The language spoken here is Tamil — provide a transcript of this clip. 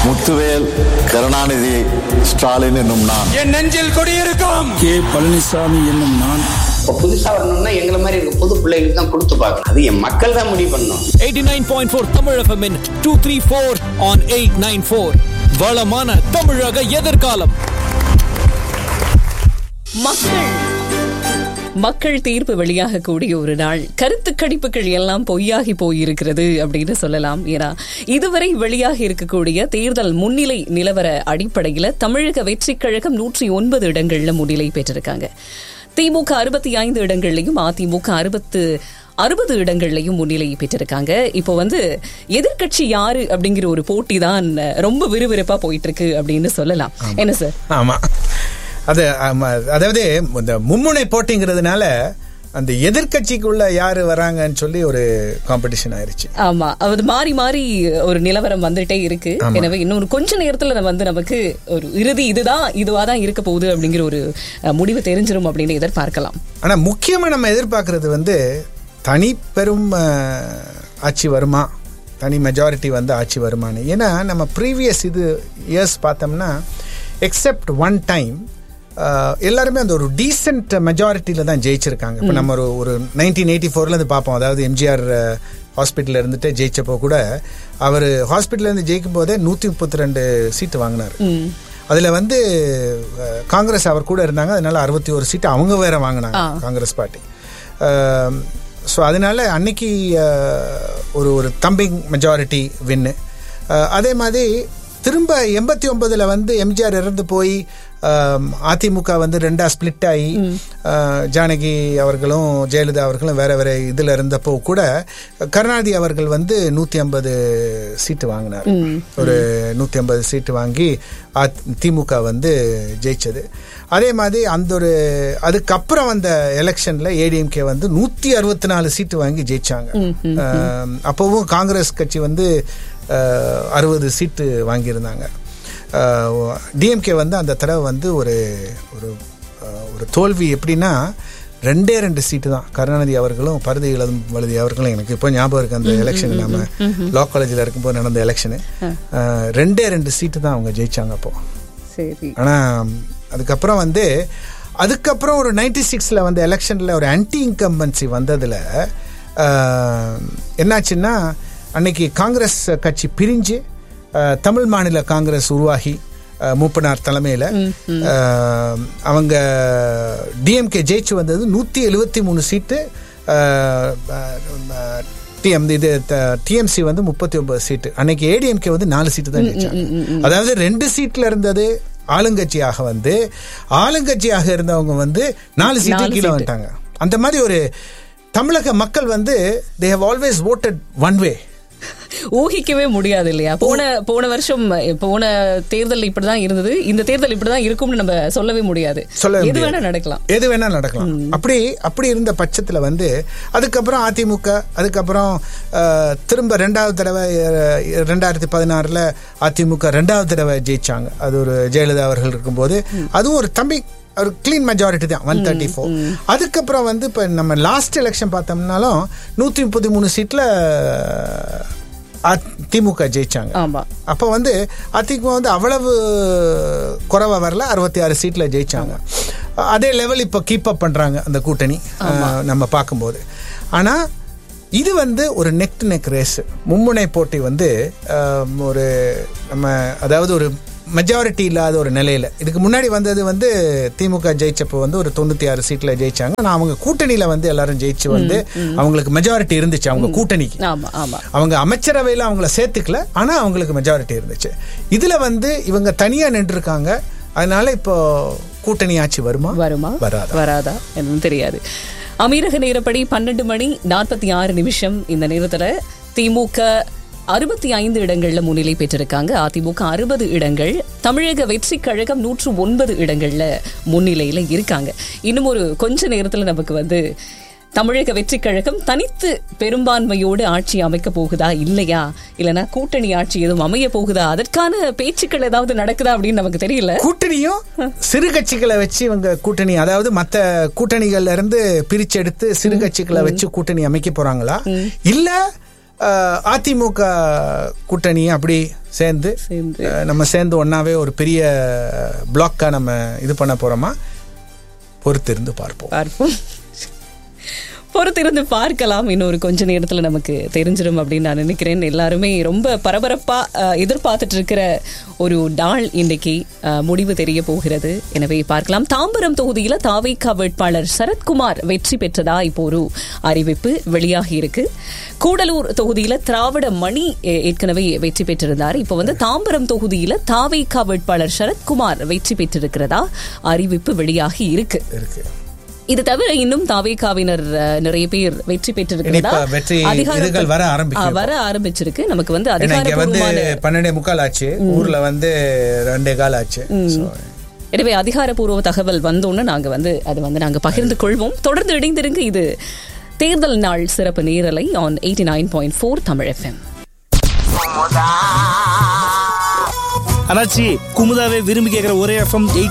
முத்துவேல் கருணாநிதி ஸ்டாலின் என்னும் நான் என் நெஞ்சில் குடியிருக்கும் கே பழனிசாமி என்னும் நான் இப்போ புதுசா வரணும்னா எங்களை மாதிரி இருக்க புது பிள்ளைகளுக்கு தான் கொடுத்து பார்க்கணும் அது என் மக்கள் தான் முடிவு பண்ணணும் 89.4 தமிழ் FM இன் 234 on 894 வளமான தமிழக எதிர்காலம் மக்கள் மக்கள் தீர்ப்பு வெளியாக கூடிய ஒரு நாள் கருத்து கணிப்புகள் எல்லாம் பொய்யாகி போயிருக்கிறது அப்படின்னு சொல்லலாம் ஏன்னா இதுவரை வெளியாக இருக்கக்கூடிய தேர்தல் முன்னிலை நிலவர அடிப்படையில் தமிழக வெற்றிக் கழகம் நூற்றி ஒன்பது இடங்கள்ல முன்னிலை பெற்றிருக்காங்க திமுக அறுபத்தி ஐந்து இடங்கள்லையும் அதிமுக அறுபத்து அறுபது இடங்கள்லையும் முன்னிலை பெற்றிருக்காங்க இப்போ வந்து எதிர்க்கட்சி யாரு அப்படிங்கிற ஒரு போட்டி தான் ரொம்ப விறுவிறுப்பா போயிட்டு இருக்கு அப்படின்னு சொல்லலாம் என்ன சார் ஆமா அது ஆமா, அதாவது இந்த மும்முனை போட்டிங்கிறதுனால அந்த எதிர்க்கட்சிக்குள்ள யாரு வராங்கன்னு சொல்லி ஒரு காம்படிஷன் ஆயிருச்சு ஆமா அது மாறி மாறி ஒரு நிலவரம் வந்துட்டே இருக்கு எனவே இன்னொரு கொஞ்ச நேரத்துல நம்ம வந்து நமக்கு ஒரு இறுதி இதுதான் இதுவா தான் இருக்க போகுது அப்படிங்கிற ஒரு அஹ், முடிவு தெரிஞ்சிரும் அப்படின்னு எதிர்பார்க்கலாம் ஆனா முக்கியமா நம்ம எதிர்பார்க்கறது வந்து தனி பெரும் அஹ், ஆட்சி வருமா தனி மெஜாரிட்டி வந்து ஆட்சி வருமானு ஏன்னா நம்ம ப்ரீவியஸ் இது இயர்ஸ் பார்த்தோம்னா எக்ஸெப்ட் ஒன் டைம் எல்லாருமே அந்த ஒரு டீசென்ட் மெஜாரிட்டியில் தான் ஜெயிச்சிருக்காங்க இப்போ நம்ம ஒரு ஒரு நைன்டீன் எயிட்டி ஃபோர்லேருந்து பார்ப்போம் அதாவது எம்ஜிஆர் ஹாஸ்பிட்டலில் இருந்துட்டு ஜெயிச்சப்போ கூட அவர் ஹாஸ்பிட்டல்லேருந்து ஜெயிக்கும் போதே நூற்றி முப்பத்தி ரெண்டு சீட்டு வாங்கினார் அதில் வந்து அஹ், காங்கிரஸ் அவர் கூட இருந்தாங்க அதனால அறுபத்தி ஒரு சீட்டு அவங்க வேற வாங்கினாங்க காங்கிரஸ் பார்ட்டி ஸோ அதனால அன்னைக்கு அஹ், ஒரு ஒரு தம்பிங் மெஜாரிட்டி வின்னு அதே மாதிரி திரும்ப எண்பத்தி ஒன்பதுல வந்து எம்ஜிஆர் இறந்து போய் அஹ், அதிமுக வந்து ரெண்டா ஸ்பிளிட் ஆகி அஹ், ஜானகி அவர்களும் ஜெயலலிதா அவர்களும் வேற வேற இதுல இருந்தப்போ கூட கருணாநிதி அவர்கள் வந்து நூத்தி ஐம்பது சீட்டு வாங்கினார் ஒரு நூத்தி ஐம்பது சீட்டு வாங்கி அ- திமுக வந்து ஜெயிச்சது அதே மாதிரி அந்த ஒரு அதுக்கப்புறம் வந்த எலெக்ஷன்ல ஏடிஎம்கே வந்து நூத்தி அறுபத்தி நாலு சீட்டு வாங்கி ஜெயிச்சாங்க அஹ், அப்போவும் காங்கிரஸ் கட்சி வந்து அறுபது சீட்டு வாங்கியிருந்தாங்க டிஎம்கே வந்து அந்த தடவை வந்து ஒரு ஒரு அஹ், ஒரு தோல்வி எப்படின்னா ரெண்டே ரெண்டு சீட்டு தான் கருணாநிதி அவர்களும் பருதி இளம் வழுதி அவர்களும் எனக்கு இப்போ ஞாபகம் இருக்கு அந்த எலெக்ஷன் நம்ம லா காலேஜில் இருக்கும்போது நடந்த எலெக்ஷனு ரெண்டே ரெண்டு சீட்டு தான் அவங்க ஜெயிச்சாங்க அப்போ சரி ஆனால் அதுக்கப்புறம் வந்து அதுக்கப்புறம் ஒரு நைன்டி சிக்ஸில் வந்த எலெக்ஷனில் ஒரு ஆன்டி இன்கம்பன்சி வந்ததில் என்னாச்சுன்னா அன்னைக்கு காங்கிரஸ் கட்சி பிரிஞ்சு ஆஹ், தமிழ் மாநில காங்கிரஸ் உருவாகி ஆஹ், மூப்பனார் தலைமையில் அவங்க டிஎம்கே ஜெயிச்சு வந்தது நூற்றி எழுபத்தி மூணு சீட்டு டிஎம் இது டிஎம்சி வந்து முப்பத்தி ஒன்பது சீட்டு அன்னைக்கு ஏடிஎம்கே வந்து நாலு சீட்டு தான் ஜெயிச்சாங்க அதாவது ரெண்டு சீட்ல இருந்தது ஆளுங்கட்சியாக வந்து ஆளுங்கட்சியாக இருந்தவங்க வந்து நாலு சீட்டு நாலு கீழே சீட்டு. வந்துட்டாங்க அந்த மாதிரி ஒரு தமிழக மக்கள் வந்து they have always voted one way ஊகிக்கவே முடியாது இல்லையா போன போன வருஷம் போன தேர்தல் இப்படிதான் இருந்தது இந்த தேர்தல் இப்படிதான் இருக்கும்னு நம்ம சொல்லவே முடியாது சொல்ல எது முடியாது. வேணா நடக்கலாம் எது வேணா நடக்கலாம் அப்படி அப்படி இருந்த பட்சத்துல வந்து அதுக்கப்புறம் அதிமுக அதுக்கப்புறம் அஹ், திரும்ப ரெண்டாவது தடவை அஹ், ரெண்டாயிரத்தி பதினாறுல அதிமுக ரெண்டாவது தடவை ஜெயிச்சாங்க அது ஒரு ஜெயலலிதா அவர்கள் இருக்கும்போது அதுவும் ஒரு தம்பி ஒரு கிளீன் மெஜாரிட்டி தான் ஒன் தேர்ட்டி ஃபோர் அதுக்கப்புறம் வந்து இப்போ நம்ம லாஸ்ட் எலெக்ஷன் பார்த்தோம்னாலும் நூற்றி முப்பத்தி மூணு சீட்டில் திமுக ஜெயிச்சாங்க ஆமா அப்போ வந்து அதிமுக வந்து அவ்வளவு குறைவா வரல அறுபத்தி ஆறு சீட்ல ஜெயிச்சாங்க அதே லெவல் இப்போ கீப் அப் பண்றாங்க அந்த கூட்டணி அஹ், நம்ம பார்க்கும்போது ஆனா இது வந்து ஒரு நெக் டு நெக் ரேஸ் மும்முனை போட்டி வந்து அஹ், ஒரு நம்ம அதாவது ஒரு மெஜாரிட்டி இல்லாத ஒரு நிலையில இதுக்கு முன்னாடி வந்தது வந்து திமுக ஜெயிச்சப்போ வந்து ஒரு தொண்ணூத்தி ஆறு சீட்ல ஜெயிச்சாங்க ஆனா அவங்க கூட்டணியில வந்து எல்லாரும் ஜெயிச்சு வந்து அவங்களுக்கு மெஜாரிட்டி இருந்துச்சு அவங்க கூட்டணிக்கு ஆமா ஆமா அவங்க அமைச்சரவையில் அவங்கள சேர்த்துக்கல ஆனா அவங்களுக்கு மெஜாரிட்டி இருந்துச்சு இதுல வந்து இவங்க தனியா நின்றுருக்காங்க அதனால இப்போ கூட்டணி ஆட்சி வருமா வருமா வராதா வராதா என்னன்னு தெரியாது அமீரக நேரப்படி பன்னெண்டு மணி நாற்பத்தி ஆறு நிமிஷம் இந்த நேரத்துல திமுக அறுபத்தி ஐந்து இடங்கள்ல முன்னிலை பெற்றிருக்காங்க அதிமுக அறுபது இடங்கள் தமிழக வெற்றி கழகம் நூற்று ஒன்பது இடங்கள்ல முன்னிலையில இருக்காங்க இன்னும் ஒரு கொஞ்ச நேரத்துல நமக்கு வந்து தமிழக வெற்றி கழகம் தனித்து பெரும்பான்மையோடு ஆட்சி அமைக்க போகுதா இல்லையா இல்லனா கூட்டணி ஆட்சி எதுவும் அமைய போகுதா அதற்கான பேச்சுக்கள் ஏதாவது நடக்குதா அப்படின்னு நமக்கு தெரியல கூட்டணியும் சிறு கட்சிகளை வச்சு இவங்க கூட்டணி அதாவது மத்த கூட்டணிகள்ல இருந்து பிரிச்செடுத்து சிறு கட்சிகளை வச்சு கூட்டணி அமைக்க போறாங்களா இல்ல அஹ், அதிமுக கூட்டணி அப்படி சேர்ந்து சேர்ந்து. அஹ், நம்ம சேர்ந்து ஒன்னாவே ஒரு பெரிய பிளாக்கா நம்ம இது பண்ண போறோமா பொறுத்திருந்து பார்ப்போம் பார்ப்போம் பொறுத்திருந்து பார்க்கலாம் இன்னொரு கொஞ்ச நேரத்துல நமக்கு தெரிஞ்சிடும் அப்படின்னு நான் நினைக்கிறேன் எல்லாருமே ரொம்ப பரபரப்பா அஹ், எதிர்பார்த்துட்டு இருக்கிற ஒரு நாள் இன்றைக்கு அஹ், முடிவு தெரிய போகிறது எனவே பார்க்கலாம் தாம்பரம் தொகுதியில தாவேகா வேட்பாளர் சரத்குமார் வெற்றி பெற்றதா இப்போ ஒரு அறிவிப்பு வெளியாகி இருக்கு கூடலூர் தொகுதியில திராவிட மணி எ- ஏற்கனவே வெற்றி பெற்றிருந்தார் இப்போ வந்து தாம்பரம் தொகுதியில தாவேகா வேட்பாளர் சரத்குமார் வெற்றி பெற்றிருக்கிறதா அறிவிப்பு வெளியாகி இருக்கு இருக்கு இது தவிர இன்னும் தாவேகாவினர் அஹ், நிறைய பேர் வெற்றி பெற்றிருக்கிறதா இப்ப வெற்றி அதிகாரப்ப- இதுகள் வர ஆரம்பிக்கும் ஆ, வர ஆரம்பிச்சிருக்கு நமக்கு வந்து ஏன்னா இங்க வந்து அதிகாரப்பூர்வமான பன்னெண்டே முக்கால் ஆச்சு ஊர்ல வந்து ரெண்டே கால் ஆச்சு So, எனவே அதிகாரப்பூர்வ தகவல் வந்தோன்னு நாங்க வந்து அது வந்து நாங்க பகிர்ந்து கொள்வோம் தொடர்ந்து இணைந்திருங்க இது தேர்தல் நாள் சிறப்பு நேரலை on eighty nine point four Tamil FM அண்ணாச்சி குமுதாவே விரும்பி கேட்குற ஒரே எஃப்எம்